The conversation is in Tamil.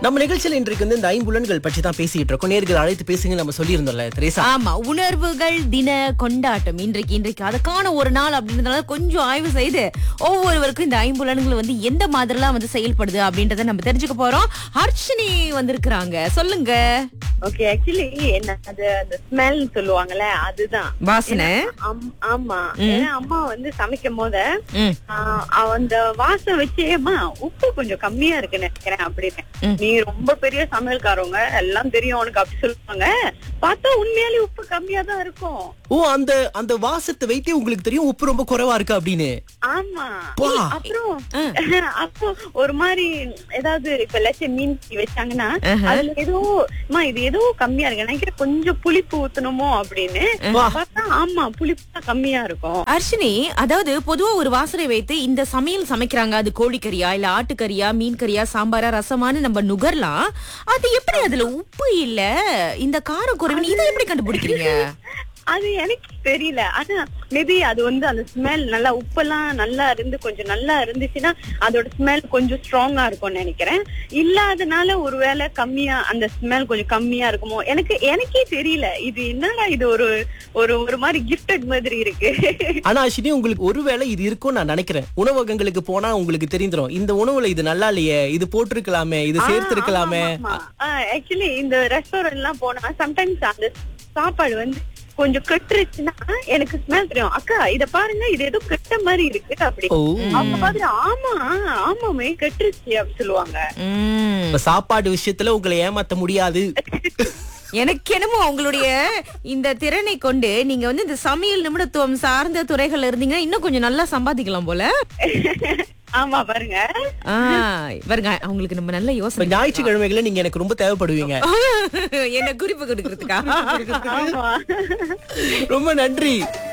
நம்ம நிகழ்ச்சியில இன்றைக்கு வந்து இந்த ஐம்புலன்கள் பற்றி தான் பேசிட்டு இருக்கோம் நேர்கள் அழைத்து பேசுங்க நம்ம சொல்லியிருந்தோம்ல திரேசா ஆமா உணர்வுகள் தின கொண்டாட்டம் இன்றைக்கு இன்றைக்கு அதுக்கான ஒரு நாள் அப்படின்றதுனால கொஞ்சம் ஆய்வு செய்து ஒவ்வொருவருக்கும் இந்த ஐம்புலன்கள் வந்து எந்த மாதிரிலாம் வந்து செயல்படுது அப்படின்றத நம்ம தெரிஞ்சுக்க போறோம் ஹர்ஷினி வந்திருக்கிறாங்க சொல்லுங்க ஓகே ஆக்சுவலி என்ன அது அந்த ஸ்மெல் சொல்லுவாங்கல்ல அதுதான் வாசனை அம்- ஆமா ஏன்னா அம்மா வந்து சமைக்கும் போது ம். ஆஹ், அவ அந்த வாசம் வச்சேமா உப்பு கொஞ்சம் கம்மியா இருக்குன்னு நினைக்கிறேன் அப்படின்னு நீ ரொம்ப பெரிய சமையல்காரவங்க எல்லாம் தெரியும் உனக்கு அப்படி சொல்லுவாங்க பார்த்தா உண்மையாலே உப்பு கம்மியா தான் இருக்கும் ஓ அந்த அந்த வாசத்தை வைத்தே உங்களுக்கு தெரியும் உப்பு ரொம்ப குறைவா இருக்கு அப்படின்னு ஆமா பா. அப்புறம் அப்போ ஒரு மாதிரி ஏதாவது இப்ப லட்சம் மீன் வச்சாங்கன்னா அதுல ஏதோ அம்மா இது ஏதோ கம்மியா இருக்கு நினைக்கிறேன் கொஞ்சம் புளிப்பு ஊத்தணுமோ அப்படின்னு பார்த்தா ஆமா புளிப்பு தான் கம்மியா இருக்கும் அர்ஷினி அதாவது பொதுவா ஒரு வாசனை வைத்து இந்த சமையல் சமைக்கிறாங்க அது கோழிக்கறியா இல்ல ஆட்டுக்கறியா மீன் கறியா சாம்பாரா ரசமானு நம்ம நுகரலாம் அது எப்படி அதுல உப்பு இல்ல இந்த கார குறைவு இதை எப்படி கண்டுபிடிக்கிறீங்க அது எனக்கு தெரியல ஆனா மேபி அது வந்து அந்த ஸ்மெல் நல்லா உப்பெல்லாம் நல்லா இருந்து கொஞ்சம் நல்லா இருந்துச்சுன்னா அதோட ஸ்மெல் கொஞ்சம் ஸ்ட்ராங்கா இருக்கும்னு நினைக்கிறேன் இல்லாதனால ஒருவேளை கம்மியா அந்த ஸ்மெல் கொஞ்சம் கம்மியா இருக்குமோ எனக்கு எனக்கே தெரியல இது என்னடா இது ஒரு ஒரு ஒரு மாதிரி கிஃப்டட் மாதிரி இருக்கு ஆனா அஸ்வினி உங்களுக்கு ஒருவேளை இது இருக்கும்னு நான் நினைக்கிறேன் உணவகங்களுக்கு போனா உங்களுக்கு தெரிந்துரும் இந்த உணவுல இது நல்லா இல்லையே இது போட்டிருக்கலாமே இது சேர்த்திருக்கலாமே ஆக்சுவலி இந்த ரெஸ்டாரண்ட் எல்லாம் போனா சம்டைம்ஸ் அந்த சாப்பாடு வந்து கொஞ்சம் கெட்டுருச்சுன்னா எனக்கு ஸ்மெல் தெரியும் அக்கா இத பாருங்க இது ஏதோ கெட்ட மாதிரி இருக்கு அப்படி ஓ அவங்க பாத்து ஆமா ஆமாமே கெட்டுருச்சு அப்படி சொல்லுவாங்க உம். இப்ப சாப்பாடு விஷயத்துல உங்களை ஏமாத்த முடியாது எனக்கு என்னமோ உங்களுடைய இந்த திறனை கொண்டு நீங்க வந்து இந்த சமையல் நிமிடத்துவம் சார்ந்த துறைகள்ல இருந்தீங்கன்னா இன்னும் கொஞ்சம் நல்லா சம்பாதிக்கலாம் போல ஆமா பாருங்க ஆ, பாருங்க அவங்களுக்கு நம்ம நல்ல இப்ப யோசனை ஞாயிற்றுக்கிழமைகளை நீங்க எனக்கு ரொம்ப தேவைப்படுவீங்க என்ன குறிப்பு கொடுக்கறதுக்கா ஆமா ரொம்ப நன்றி